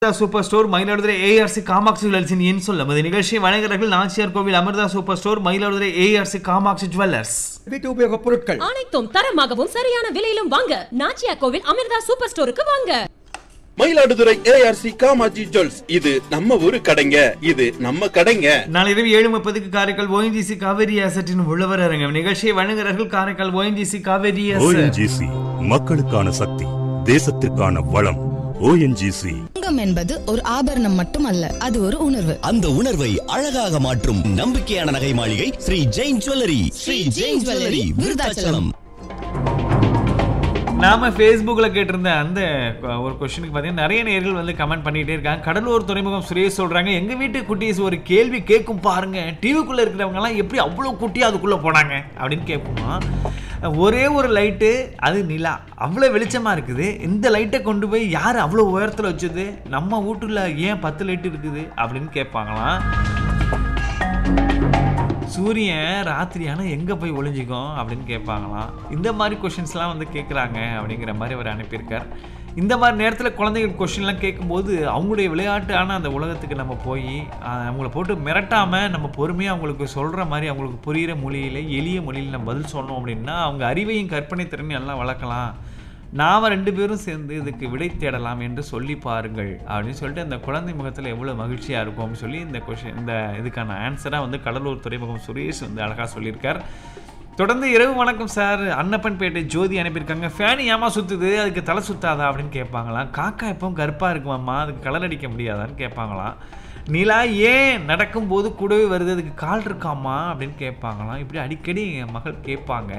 super store Mayiladuthurai ARC Kamatchi ஜுவல்லர்ஸின் என் சொல்லும் இந்த நிகழ்ச்சியை வழங்குகிறார்கள் Nachiyar Kovil Amirtha super store Mayiladuthurai ARC Kamatchi jewellers வீட்டு உபயோகப் பொருட்கள் அனைத்தும் தரமாகவும் சரியான விலையிலும் வாங்க நாச்சியா கோவில் அமிர்தா சூப்பர் ஸ்டோருக்கு வாங்க மயிலாடுதுறை ஏஆர்சி காமாஜி ஜுவல்ஸ் இது நம்ம ஊரு கடைங்க இது நம்ம கடைங்க நாளை இரவு ஏழு முப்பதுக்கு காரைக்கால் ஓஎன்ஜிசி காவேரி அசட்டின் உழவர் அரங்கம் நிகழ்ச்சியை வழங்குகிறார்கள் Karaikal ONGC Cauvery asset ONGC மக்களுக்கான சக்தி தேசத்திற்கான வளம் ஓஎன்ஜிசி தங்கம் என்பது ஒரு ஆபரணம் மட்டுமல்ல அது ஒரு உணர்வு அந்த உணர்வை அழகாக மாற்றும் நம்பிக்கையான நகை மாளிகை ஸ்ரீ ஜெயின் ஜுவல்லரி ஸ்ரீ ஜெயின் ஜுவல்லரி விருதாச்சலம் நாம ஃபேஸ்புக்கில் கேட்டிருந்த அந்த கொ- ஒரு கொஸ்டினுக்கு பார்த்தீங்கன்னா நிறைய நேர்கள் வந்து கமெண்ட் பண்ணிகிட்டே இருக்காங்க கடலூர் துறைமுகம் சுரேஷ் சொல்கிறாங்க எங்கள் வீட்டு குட்டீஸ் ஒரு கேள்வி கேட்கும் பாருங்க டிவிக்குள்ளே இருக்கிறவங்கலாம் எப்படி அவ்வளோ குட்டி அதுக்குள்ளே போனாங்க அப்படின்னு கேட்போமா ஒரே ஒரு லைட்டு அது நிலா அவ்வளோ வெளிச்சமாக இருக்குது இந்த லைட்டை கொண்டு போய் யார் அவ்வளோ உயரத்தில் வச்சது நம்ம வீட்டுல ஏன் பத்து லைட் இருக்குது அப்படின்னு கேட்பாங்களாம் சூரியன் ராத்திரி ஆனால் எங்கே போய் ஒளிஞ்சிக்கும் அப்படின்னு கேட்பாங்களாம் இந்த மாதிரி கொஷின்ஸ்லாம் வந்து கேட்குறாங்க அப்படிங்கிற மாதிரி அவர் அனுப்பியிருக்கார் இந்த மாதிரி நேரத்தில் குழந்தைகள் கொஷின்லாம் கேட்கும்போது அவங்களுடைய விளையாட்டான அந்த உலகத்துக்கு நம்ம போய் ஆஹ், அவங்கள போட்டு மிரட்டாமல் நம்ம பொறுமையாக அவங்களுக்கு சொல்கிற மாதிரி அவங்களுக்கு புரிகிற மொழியில் எளிய மொழியில் நம்ம பதில் சொன்னோம் அப்படின்னா அவங்க அறிவையும் கற்பனை திறனையும் எல்லாம் வளர்க்கலாம் நாம ரெண்டு பேரும் சேர்ந்து இதுக்கு விடை தேடலாம் என்று சொல்லி பாருங்கள் அப்படின்னு சொல்லிட்டு அந்த குழந்தை முகத்தில் எவ்வளோ மகிழ்ச்சியாக இருக்கும் அப்படின்னு சொல்லி இந்த கொஷின் இந்த இதுக்கான ஆன்சராக வந்து கடலூர் துறைமுகம் சுரேஷ் வந்து அழகாக சொல்லியிருக்கார் தொடர்ந்து இரவு வணக்கம் சார் அன்னப்பன்பேட்டை ஜோதி அனுப்பியிருக்காங்க ஃபேன் ஏமா சுற்றுது அதுக்கு தலை சுத்தாதா அப்படின்னு கேட்பாங்களாம் காக்கா எப்பவும் கருப்பாக இருக்குமாம்மா அதுக்கு கலர் அடிக்க முடியாதான்னு கேட்பாங்களாம் நிலா ஏன் நடக்கும்போது கூடவே வருது அதுக்கு கால் இருக்காமா அப்படின்னு கேட்பாங்களாம் இப்படி அடிக்கடி என் மகள் கேட்பாங்க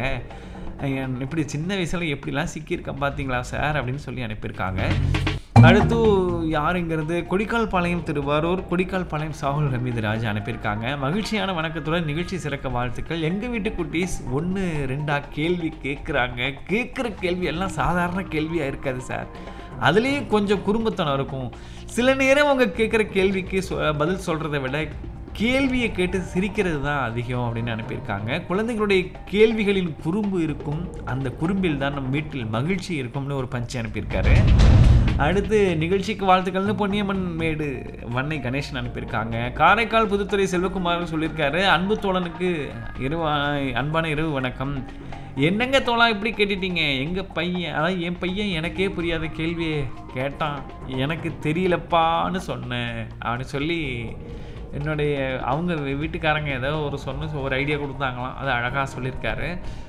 என் இப்படி சின்ன வயசுல எப்படிலாம் சிக்கியிருக்கேன் பார்த்தீங்களா சார் அப்படின்னு சொல்லி அனுப்பியிருக்காங்க அடுத்து யாருங்கிறது கொடிக்கால் பாளையம் திருவாரூர் கொடிக்கால் பாளையம் சாகுல் ஹமீது ராஜா அனுப்பியிருக்காங்க மகிழ்ச்சியான வணக்கத்துடன் நிகழ்ச்சி சிறக்க வாழ்த்துக்கள் எங்கள் வீட்டு குட்டீஸ் ஒன்று ரெண்டா கேள்வி கேட்குறாங்க கேட்குற கேள்வி எல்லாம் சாதாரண கேள்வியாக இருக்காது சார் அதுலேயும் கொஞ்சம் குறும்புத்தனம் இருக்கும் சில நேரம் அவங்க கேட்குற கேள்விக்கு சொ- பதில் சொல்கிறத விட கேள்வியை கேட்டு சிரிக்கிறது தான் அதிகம் அப்படின்னு அனுப்பியிருக்காங்க குழந்தைகளுடைய கேள்விகளில் குறும்பு இருக்கும் அந்த குறும்பில் தான் நம் வீட்டில் மகிழ்ச்சி இருக்கும்னு ஒரு பஞ்சு அனுப்பியிருக்காரு அடுத்து நிகழ்ச்சிக்கு வாழ்த்துக்கள்னு பொன்னியம்மன் மேடு வன்னை கணேசன் அனுப்பியிருக்காங்க காரைக்கால் புதுத்துறை செல்வகுமார் சொல்லியிருக்காரு அன்பு தோழனுக்கு இரவு அன்பான இரவு வணக்கம் என்னங்க தோழா இப்படி கேட்டுட்டீங்க எங்கள் பையன் அதாவது என் பையன் எனக்கே புரியாத கேள்வியை கேட்டான் எனக்கு தெரியலப்பான்னு சொன்னேன் அப்படின்னு சொல்லி என்னுடைய அவங்க வீ- வீட்டுக்காரங்க ஏதோ ஒரு சொன்ன ஒரு ஐடியா கொடுத்தாங்களாம் அது அழகாக சொல்லியிருக்காரு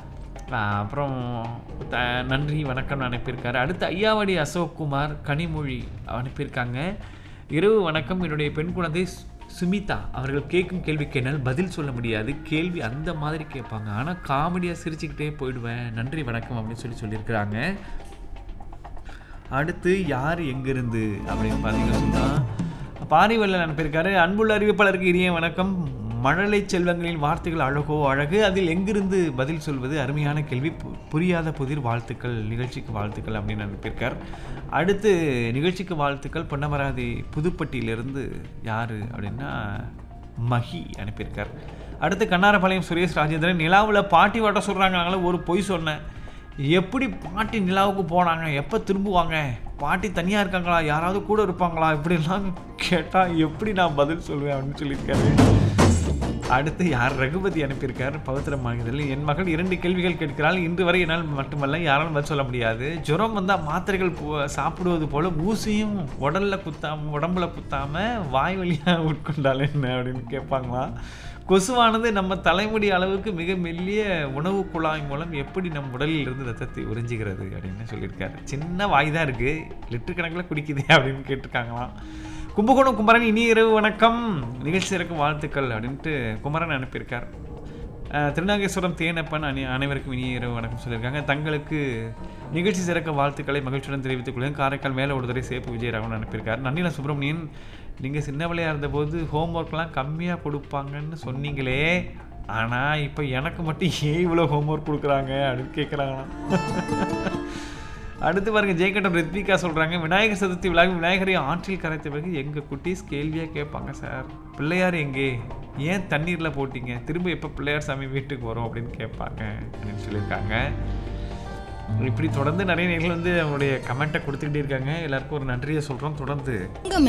ஆஹ் அப்புறம் த நன்றி வணக்கம்னு அனுப்பியிருக்காரு அடுத்து ஐயாவடி அசோக்குமார் கனிமொழி அனுப்பியிருக்காங்க இரவு வணக்கம் என்னுடைய பெண் குழந்தை சு- சுமிதா அவர்கள் கேட்கும் கேள்விக்கு என்னால் பதில் சொல்ல முடியாது கேள்வி அந்த மாதிரி கேட்பாங்க ஆனால் காமெடியாக சிரிச்சுக்கிட்டே போயிடுவேன் நன்றி வணக்கம் அப்படின்னு சொல்லி சொல்லியிருக்கிறாங்க அடுத்து யார் எங்கிருந்து அப்படின்னு பார்த்தீங்கன்னா பாரிவல்லன் அனுப்பியிருக்காரு அன்புள்ள அறிவிப்பாளருக்கு இனிய வணக்கம் மழலை செல்வங்களின் வார்த்தைகள் அழகோ அழகு அதில் எங்கிருந்து பதில் சொல்வது அருமையான கேள்வி பு- புரியாத புதிர் வாழ்த்துக்கள் நிகழ்ச்சிக்கு வாழ்த்துக்கள் அப்படின்னு அனுப்பியிருக்கார் அடுத்து நிகழ்ச்சிக்கு வாழ்த்துக்கள் பொன்னமராதி புதுப்பட்டியிலிருந்து யார் அப்படின்னா மஹி அனுப்பியிருக்கார் அடுத்து கண்ணாரபாளையம் சுரேஷ் ராஜேந்திரன் நிலாவில் பாட்டி வாட்ட சொல்கிறாங்கனால ஒரு பொய் சொன்னேன் எப்படி பாட்டி நிலாவுக்கு போனாங்க எப்போ திரும்புவாங்க பாட்டி தனியாக இருக்காங்களா யாராவது கூட இருப்பாங்களா இப்படிலாம் கேட்டால் எப்படி நான் பதில் சொல்லுவேன் அப்படின்னு சொல்லியிருக்காரு அடுத்து யார் ரகுபதி அனுப்பியிருக்கார் பவித்திர மாநிலத்தில் என் மகள் இரண்டு கேள்விகள் கேட்கிறாள் இன்று வரை என்னால் மட்டுமல்ல யாராலும் பதில் சொல்ல முடியாது ஜுரம் வந்தால் மாத்திரைகள் போ- சாப்பிடுவது போல ஊசியும் உடல்ல குத்தாம உடம்புல குத்தாம வாய் வழியாக உட்கொண்டால் என்ன அப்படின்னு கேட்பாங்களாம் கொசுவானது நம்ம தலைமுடி அளவுக்கு மிக மெல்லிய உணவு குழாய் மூலம் எப்படி நம் உடலில் இருந்து ரத்தத்தை உறிஞ்சுகிறது அப்படின்னு சொல்லியிருக்காரு சின்ன வாய் தான் இருக்குது லிட்டர் கணக்கில் குடிக்குதே அப்படின்னு கேட்டிருக்காங்களாம் கும்பகோணம் குமரன் இனி இரவு வணக்கம் நிகழ்ச்சி சிறக்கும் வாழ்த்துக்கள் அப்படின்ட்டு குமரன் அனுப்பியிருக்கார் அஹ், திருநாகேஸ்வரம் தேனப்பன் அனி அனைவருக்கும் இனிய இரவு வணக்கம் சொல்லியிருக்காங்க தங்களுக்கு நிகழ்ச்சி சிறக்க வாழ்த்துக்களை மகிழ்ச்சியுடன் தெரிவித்துக் கொள்கிறேன் காரைக்கால் மேலே ஒருத்தரை சேப்பு விஜயராகவன் அனுப்பியிருக்கார் நன்னில சுப்பிரமணியன் நீங்கள் சின்ன பிள்ளையா இருந்தபோது ஹோம்ஒர்க்லாம் கம்மியாக கொடுப்பாங்கன்னு சொன்னீங்களே ஆனால் இப்போ எனக்கு மட்டும் ஏன் இவ்வளோ ஹோம்ஒர்க் கொடுக்குறாங்க அப்படின்னு கேட்குறாங்களாம் அடுத்து பாருங்க ஜெயகண்டம் ரித்விகா சொல்றாங்க விநாயகர் சதுர்த்தி விழாவில் விநாயகரை ஆற்றில் கரைத்த பிறகு எங்க குட்டீஸ் கேள்வியா கேட்பாங்க சார் பிள்ளையார் எங்கே ஏன் தண்ணீர்ல போட்டீங்க திரும்ப எப்போ பிள்ளையார் சாமி வீட்டுக்கு வரும் அப்படின்னு கேட்பாங்க அப்படின்னு சொல்லியிருக்காங்க இப்படி தொடர்ந்து நிறைய நேர்கள் வந்து அவங்களுடைய கமெண்ட்டை கொடுத்துக்கிட்டே இருக்காங்க எல்லாருக்கும் ஒரு நன்றியை சொல்றோம் தொடர்ந்து தங்கம்